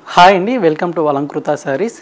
hi అండి welcome to Alankrita sarees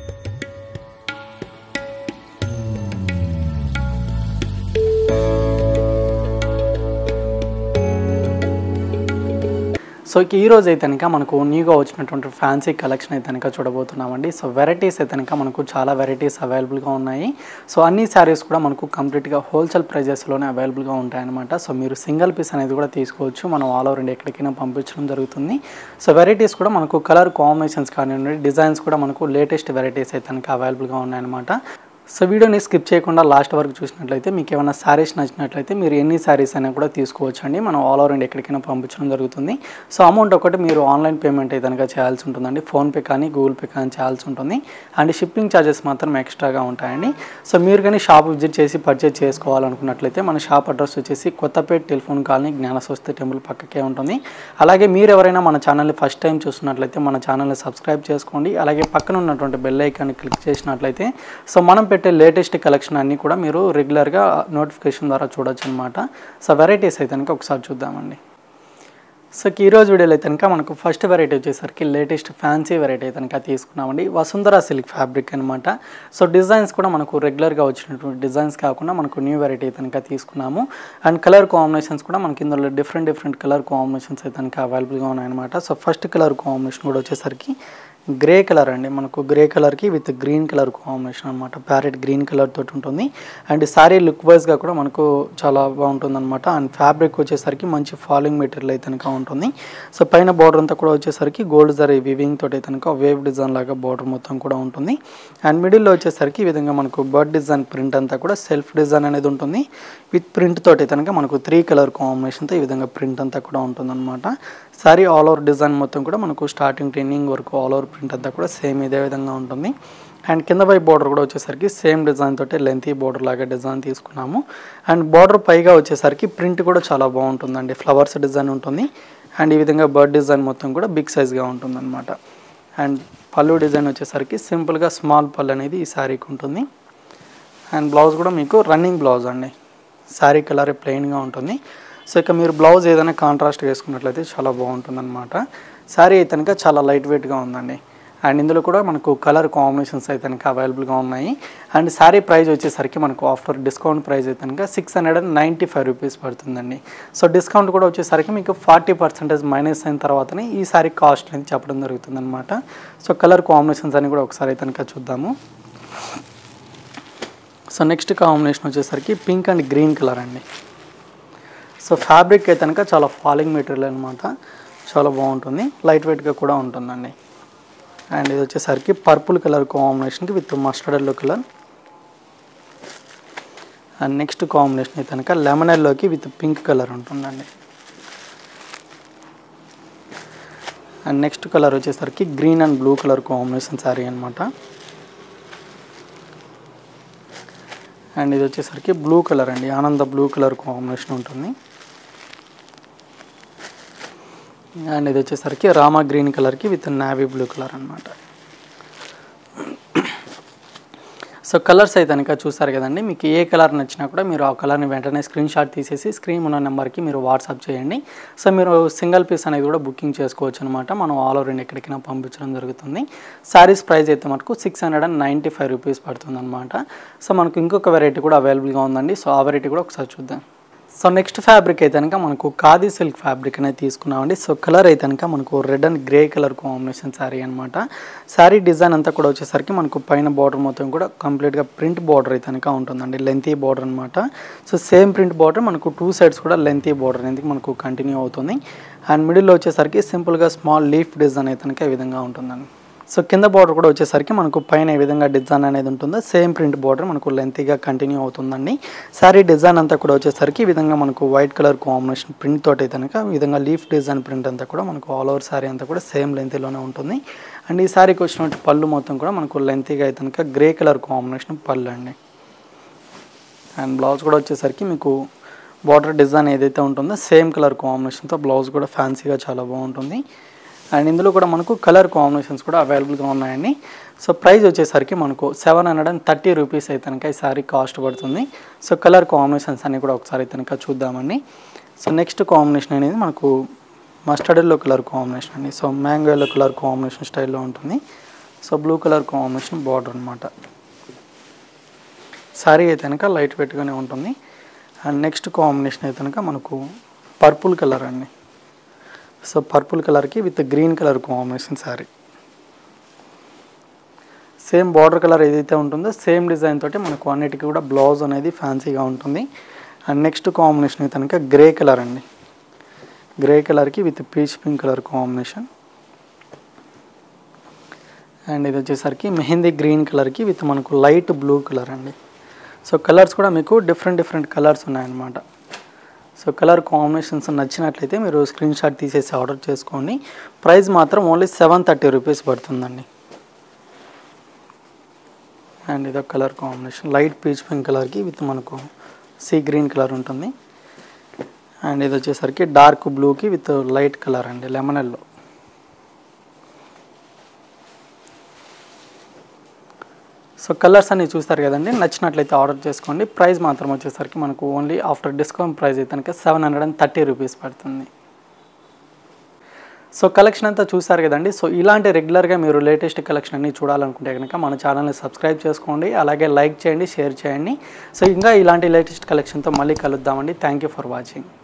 so ఈ రోజు అయితే కనుక మనకు న్యూగా వచ్చినటువంటి ఫ్యాన్సీ కలెక్షన్ అయితే కనుక చూడబోతున్నామండి సో వెరైటీస్ అయితే కనుక మనకు చాలా వెరైటీస్ అవైలబుల్గా ఉన్నాయి సో అన్ని శారీస్ కూడా మనకు కంప్లీట్గా హోల్సేల్ ప్రైజెస్లోనే అవైలబుల్గా ఉంటాయన్నమాట సో మీరు సింగిల్ పీస్ అనేది కూడా తీసుకోవచ్చు మనం ఆల్ ఓవర్ ఇండియా ఎక్కడికైనా పంపించడం జరుగుతుంది సో వెరైటీస్ కూడా మనకు కలర్ కాంబినేషన్స్ కానివ్వండి డిజైన్స్ కూడా మనకు లేటెస్ట్ వెరైటీస్ అయితే కనుక అవైలబుల్గా ఉన్నాయన్నమాట సో వీడియోని స్కిప్ చేయకుండా లాస్ట్ వరకు చూసినట్లయితే మీకు ఏమైనా శారీస్ నచ్చినట్లయితే మీరు ఎన్ని శారీస్ అయినా కూడా తీసుకోవచ్చు అండి మనం ఆల్ ఓవర్ ఇండియా ఎక్కడికైనా పంపించడం జరుగుతుంది సో అమౌంట్ ఒకటి మీరు ఆన్లైన్ పేమెంట్ అయితే కనుక చేయాల్సి ఉంటుందండి ఫోన్పే కానీ గూగుల్ పే కానీ చేయాల్సి ఉంటుంది అండ్ షిప్పింగ్ ఛార్జెస్ మాత్రం ఎక్స్ట్రాగా ఉంటాయండి సో మీరు కానీ షాప్ విజిట్ చేసి పర్చేజ్ చేసుకోవాలనుకున్నట్లయితే మన షాప్ అడ్రస్ వచ్చేసి Kothapet telephone colony Gnanaswasthi temple పక్కకే ఉంటుంది అలాగే మీరు ఎవరైనా మన ఛానల్ని ఫస్ట్ టైం చూస్తున్నట్లయితే మన ఛానల్ని సబ్స్క్రైబ్ చేసుకోండి అలాగే పక్కన ఉన్నటువంటి బెల్ ఐకాన్ని క్లిక్ చేసినట్లయితే సో మనం పెట్టే లేటెస్ట్ కలెక్షన్ అన్నీ కూడా మీరు రెగ్యులర్గా నోటిఫికేషన్ ద్వారా చూడొచ్చు అనమాట సో వెరైటీస్ అయితే కనుక ఒకసారి చూద్దామండి సో ఈ రోజు వీడియోలో అయితే కనుక మనకు ఫస్ట్ వెరైటీ వచ్చేసరికి లేటెస్ట్ ఫ్యాన్సీ వెరైటీ అయితే కనుక తీసుకున్నామండి వసుంధర సిల్క్ ఫ్యాబ్రిక్ అనమాట సో డిజైన్స్ కూడా మనకు రెగ్యులర్గా వచ్చినటువంటి డిజైన్స్ కాకుండా మనకు న్యూ వెరైటీ అయితే కనుక తీసుకున్నాము అండ్ కలర్ కాంబినేషన్స్ కూడా మనకి ఇందులో డిఫరెంట్ డిఫరెంట్ కలర్ కాంబినేషన్స్ అయితే కనుక అవైలబుల్గా ఉన్నాయన్నమాట సో ఫస్ట్ కలర్ కాంబినేషన్ కూడా వచ్చేసరికి గ్రే కలర్ అండి మనకు గ్రే కలర్కి విత్ గ్రీన్ కలర్ కాంబినేషన్ అనమాట ప్యారెట్ గ్రీన్ కలర్ తోటి ఉంటుంది అండ్ శారీ లుక్ వైజ్గా కూడా మనకు చాలా బాగుంటుంది అనమాట అండ్ ఫ్యాబ్రిక్ వచ్చేసరికి మంచి ఫాలింగ్ మెటీరియల్ అయితే కనుక ఉంటుంది సో పైన బార్డర్ అంతా కూడా వచ్చేసరికి గోల్డ్ జరీ వివింగ్ తోటి అయితే కనుక వేవ్ డిజైన్ లాగా బార్డర్ మొత్తం కూడా ఉంటుంది అండ్ మిడిల్లో వచ్చేసరికి ఈ విధంగా మనకు బర్డ్ డిజైన్ ప్రింట్ అంతా కూడా సెల్ఫ్ డిజైన్ అనేది ఉంటుంది విత్ ప్రింట్ తోటి కనుక మనకు త్రీ కలర్ కాంబినేషన్తో ఈ విధంగా ప్రింట్ అంతా కూడా ఉంటుందన్నమాట సారీ ఆల్ ఓవర్ డిజైన్ మొత్తం కూడా మనకు స్టార్టింగ్ ట్రెండింగ్ వరకు ఆల్ ఓవర్ ప్రింట్ అంతా కూడా సేమ్ ఇదే విధంగా ఉంటుంది అండ్ కింద పై బార్డర్ కూడా వచ్చేసరికి సేమ్ డిజైన్ తోటి లెంతీ బార్డర్ లాగా డిజైన్ తీసుకున్నాము అండ్ బార్డర్ పైగా వచ్చేసరికి ప్రింట్ కూడా చాలా బాగుంటుందండి ఫ్లవర్స్ డిజైన్ ఉంటుంది అండ్ ఈ విధంగా బర్డ్ డిజైన్ మొత్తం కూడా బిగ్ సైజ్గా ఉంటుందన్నమాట అండ్ పళ్ళు డిజైన్ వచ్చేసరికి సింపుల్గా స్మాల్ పళ్ళు అనేది ఈ శారీకి ఉంటుంది అండ్ బ్లౌజ్ కూడా మీకు రన్నింగ్ బ్లౌజ్ అండి శారీ కలర్ ప్లెయిన్గా ఉంటుంది సో ఇక మీరు బ్లౌజ్ ఏదైనా కాంట్రాస్ట్ వేసుకున్నట్లయితే చాలా బాగుంటుంది అనమాట శారీ అయితే కనుక చాలా లైట్ వెయిట్గా ఉందండి అండ్ ఇందులో కూడా మనకు కలర్ కాంబినేషన్స్ అయితే కనుక అవైలబుల్గా ఉన్నాయి అండ్ శారీ ప్రైస్ వచ్చేసరికి మనకు ఆఫ్టర్ డిస్కౌంట్ ప్రైస్ అయితే కనుక six hundred and ninety five rupees పడుతుందండి సో డిస్కౌంట్ కూడా వచ్చేసరికి మీకు ఫార్టీ పర్సెంటేజ్ మైనస్ అయిన తర్వాతనే ఈ శారీ కాస్ట్ అనేది చెప్పడం జరుగుతుంది అనమాట సో కలర్ కాంబినేషన్స్ అని కూడా ఒకసారి అయితే కనుక చూద్దాము సో నెక్స్ట్ కాంబినేషన్ వచ్చేసరికి పింక్ అండ్ గ్రీన్ కలర్ అండి సో ఫ్యాబ్రిక్ అయితే కనుక చాలా ఫాలింగ్ మెటీరియల్ అనమాట చాలా బాగుంటుంది లైట్ వెయిట్గా కూడా ఉంటుందండి అండ్ ఇది వచ్చేసరికి పర్పుల్ కలర్ కాంబినేషన్కి with mustard yellow colour and next combination అయితే కనుక లెమన్ ఎల్లోకి విత్ పింక్ కలర్ ఉంటుందండి అండ్ నెక్స్ట్ కలర్ వచ్చేసరికి green and blue colour combination saree అనమాట అండ్ ఇది వచ్చేసరికి బ్లూ కలర్ అండి ఆనంద బ్లూ కలర్ కాంబినేషన్ ఉంటుంది అండ్ ఇది వచ్చేసరికి రామా గ్రీన్ కలర్కి విత్ నావీ బ్లూ కలర్ అనమాట సో కలర్స్ అయితే కనుక చూస్తారు కదండి మీకు ఏ కలర్ నచ్చినా కూడా మీరు ఆ కలర్ని వెంటనే స్క్రీన్ షాట్ తీసేసి స్క్రీన్ ఉన్న నెంబర్కి మీరు వాట్సాప్ చేయండి సో మీరు సింగిల్ పీస్ అనేది కూడా బుకింగ్ చేసుకోవచ్చు అనమాట మనం ఆల్ ఓవర్ ఇండియా ఎక్కడికైనా పంపించడం జరుగుతుంది శారీస్ ప్రైస్ అయితే మనకు six hundred and ninety five rupees పడుతుంది అనమాట సో మనకు ఇంకొక వెరైటీ కూడా అవైలబుల్గా ఉందండి సో ఆ వెరైటీ కూడా ఒకసారి చూద్దాం సో నెక్స్ట్ ఫ్యాబ్రిక్ అయితే కనుక మనకు ఖాదీ సిల్క్ ఫ్యాబ్రిక్ అనేది తీసుకున్నామండి సో కలర్ అయితే కనుక మనకు red and grey colour combination saree అనమాట శారీ డిజైన్ అంతా కూడా వచ్చేసరికి మనకు పైన బార్డర్ మొత్తం కూడా కంప్లీట్గా ప్రింట్ బార్డర్ అయితే కనుక ఉంటుందండి లెంతీ బార్డర్ అనమాట సో సేమ్ ప్రింట్ బార్డర్ మనకు టూ సైడ్స్ కూడా లెంతీ బార్డర్ అనేది మనకు కంటిన్యూ అవుతుంది అండ్ మిడిల్లో వచ్చేసరికి సింపుల్గా స్మాల్ లీఫ్ డిజైన్ అయితే కనుక ఈ విధంగా ఉంటుందండి సో కింద బార్డర్ కూడా వచ్చేసరికి మనకు పైన ఏ విధంగా డిజైన్ అనేది ఉంటుందో సేమ్ ప్రింట్ బార్డర్ మనకు లెంతీగా కంటిన్యూ అవుతుందండి శారీ డిజైన్ అంతా కూడా వచ్చేసరికి ఈ విధంగా మనకు వైట్ కలర్ కాంబినేషన్ ప్రింట్ తోటి అయితే కనుక ఈ విధంగా లీఫ్ డిజైన్ ప్రింట్ అంతా కూడా మనకు ఆల్ ఓవర్ శారీ అంతా కూడా సేమ్ లెంతీలోనే ఉంటుంది అండ్ ఈ శారీకి వచ్చినటువంటి పళ్ళు మొత్తం కూడా మనకు లెంతీగా అయితే కనుక గ్రే కలర్ కాంబినేషన్ పళ్ళు అండి అండ్ బ్లౌజ్ కూడా వచ్చేసరికి మీకు బార్డర్ డిజైన్ ఏదైతే ఉంటుందో సేమ్ కలర్ కాంబినేషన్తో బ్లౌజ్ కూడా ఫ్యాన్సీగా చాలా బాగుంటుంది అండ్ ఇందులో కూడా మనకు కలర్ కాంబినేషన్స్ కూడా అవైలబుల్గా ఉన్నాయండి సో ప్రైస్ వచ్చేసరికి మనకు seven hundred and thirty rupees అయితే కనుక ఈ సారీ కాస్ట్ పడుతుంది సో కలర్ కాంబినేషన్స్ అన్ని కూడా ఒకసారి అయితే కనుక చూద్దామండి సో నెక్స్ట్ కాంబినేషన్ అనేది మనకు మస్టర్డ్ ఎల్లో కలర్ కాంబినేషన్ అండి so mango yellow colour combination స్టైల్లో ఉంటుంది so blue colour combination border అనమాట శారీ అయితే కనుక లైట్ వెయిట్గానే ఉంటుంది అండ్ నెక్స్ట్ కాంబినేషన్ అయితే కనుక మనకు పర్పుల్ కలర్ అండి సో పర్పుల్ కలర్కి with green colour combination saree same border colour ఏదైతే ఉంటుందో సేమ్ డిజైన్ తోటి మనకు అన్నిటికీ కూడా బ్లౌజ్ అనేది ఫ్యాన్సీగా ఉంటుంది అండ్ నెక్స్ట్ కాంబినేషన్ అయితే కనుక గ్రే కలర్ అండి గ్రే కలర్కి with peach pink colour combination and ఇది వచ్చేసరికి మెహందీ గ్రీన్ కలర్కి విత్ మనకు లైట్ బ్లూ కలర్ అండి సో కలర్స్ కూడా మీకు డిఫరెంట్ డిఫరెంట్ కలర్స్ ఉన్నాయన్నమాట సో కలర్ కాంబినేషన్స్ నచ్చినట్లయితే మీరు స్క్రీన్ షాట్ తీసేసి ఆర్డర్ చేసుకోండి ప్రైస్ మాత్రం ఓన్లీ సెవెన్ థర్టీ రూపీస్ పడుతుందండి అండ్ ఇదొక colour combination light peach pink కలర్కి విత్ మనకు సీ గ్రీన్ కలర్ ఉంటుంది అండ్ ఇది వచ్చేసరికి డార్క్ బ్లూకి విత్ లైట్ కలర్ అండి లెమన్ ఎల్లో సో కలర్స్ అన్ని చూస్తారు కదండి నచ్చినట్లయితే ఆర్డర్ చేసుకోండి ప్రైస్ మాత్రం వచ్చేసరికి మనకు ఓన్లీ ఆఫ్టర్ డిస్కౌంట్ ప్రైస్ అయితే కనుక seven hundred and thirty rupees పడుతుంది సో కలెక్షన్ అంతా చూసారు కదండి సో ఇలాంటి రెగ్యులర్గా మీరు లేటెస్ట్ కలెక్షన్ అన్ని చూడాలనుకుంటే కనుక మన ఛానల్ని సబ్స్క్రైబ్ చేసుకోండి అలాగే లైక్ చేయండి షేర్ చేయండి సో ఇంకా ఇలాంటి లేటెస్ట్ కలెక్షన్తో మళ్ళీ కలుద్దామండి థ్యాంక్ యూ ఫర్ వాచింగ్